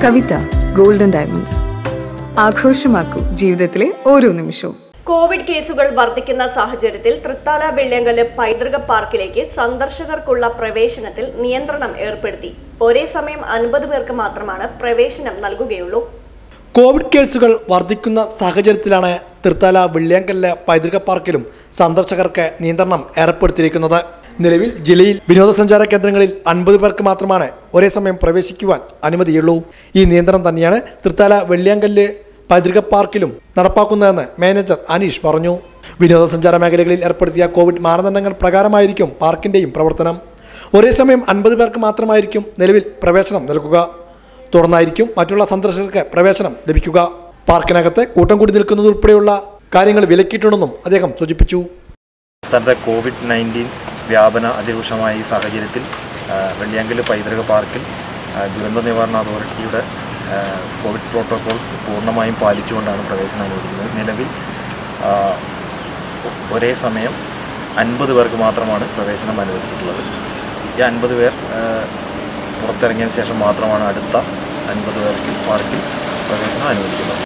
കവിത golden diamonds ആഘോഷമാക്കൂ ജീവിതത്തിലെ ഓരോ നിമിഷവും കോവിഡ് കേസുകൾ വർദ്ധിക്കുന്ന സാഹചര്യത്തിൽ തൃത്താല വെള്ളിയങ്കല് പൈതൃക പാർക്കിലേക്ക് സന്ദർശകർക്കുള്ള പ്രവേശനത്തിൽ നിയന്ത്രണം ഏർപ്പെടുത്തി ഒരേ സമയം അൻപത് പേർക്ക് മാത്രമാണ് പ്രവേശനം നൽകുകയുള്ളൂ കോവിഡ് കേസുകൾ വർദ്ധിക്കുന്ന സാഹചര്യത്തിലാണ് തൃത്താല വെള്ളിയാങ്കല്ല് പൈതൃക പാർക്കിലും സന്ദർശകർക്ക് നിയന്ത്രണം ഏർപ്പെടുത്തിയിരിക്കുന്നത് നിലവിൽ ജില്ലയിൽ വിനോദസഞ്ചാര കേന്ദ്രങ്ങളിൽ അൻപത് പേർക്ക് മാത്രമാണ് ഒരേ സമയം പ്രവേശിക്കുവാൻ അനുമതിയുള്ളൂ ഈ നിയന്ത്രണം തന്നെയാണ് തൃത്താല വെള്ളിയാങ്കല്ല് പൈതൃക പാർക്കിലും നടപ്പാക്കുന്നതെന്ന് മാനേജർ അനീഷ് പറഞ്ഞു വിനോദസഞ്ചാര മേഖലകളിൽ ഏർപ്പെടുത്തിയ കോവിഡ് മാനദണ്ഡങ്ങൾ പ്രകാരമായിരിക്കും പാർക്കിന്റെയും പ്രവർത്തനം ഒരേ സമയം അൻപത് പേർക്ക് മാത്രമായിരിക്കും നിലവിൽ പ്രവേശനം നൽകുക തുടർന്നായിരിക്കും മറ്റുള്ള സന്ദർശകർക്ക് പ്രവേശനം ലഭിക്കുക പാർക്കിനകത്ത് കൂട്ടം കൂടി നിൽക്കുന്നത് ഉൾപ്പെടെയുള്ള കാര്യങ്ങൾ വിലക്കിയിട്ടുണ്ടെന്നും അദ്ദേഹം സൂചിപ്പിച്ചു സംസ്ഥാനത്തെ കോവിഡ് നയൻറ്റീൻ വ്യാപന അതിരൂക്ഷമായ ഈ സാഹചര്യത്തിൽ ആ, വെള്ളിയാങ്കല് പൈതൃക പാർക്കിൽ ആ, ദുരന്ത നിവാരണ അതോറിറ്റിയുടെ ആ, കോവിഡ് പ്രോട്ടോകോൾ പൂർണ്ണമായും പാലിച്ചുകൊണ്ടാണ് പ്രവേശനം അനുവദിക്കുന്നത് നിലവിൽ ആ, ഒരേ സമയം അൻപത് പേർക്ക് മാത്രമാണ് പ്രവേശനം അനുവദിച്ചിട്ടുള്ളത് ഈ അൻപത് പേർ ആ, പുറത്തിറങ്ങിയതിന് ശേഷം മാത്രമാണ് അടുത്ത അൻപത് പേർക്ക് പാർക്കിൽ പ്രവേശനം അനുവദിക്കുന്നത്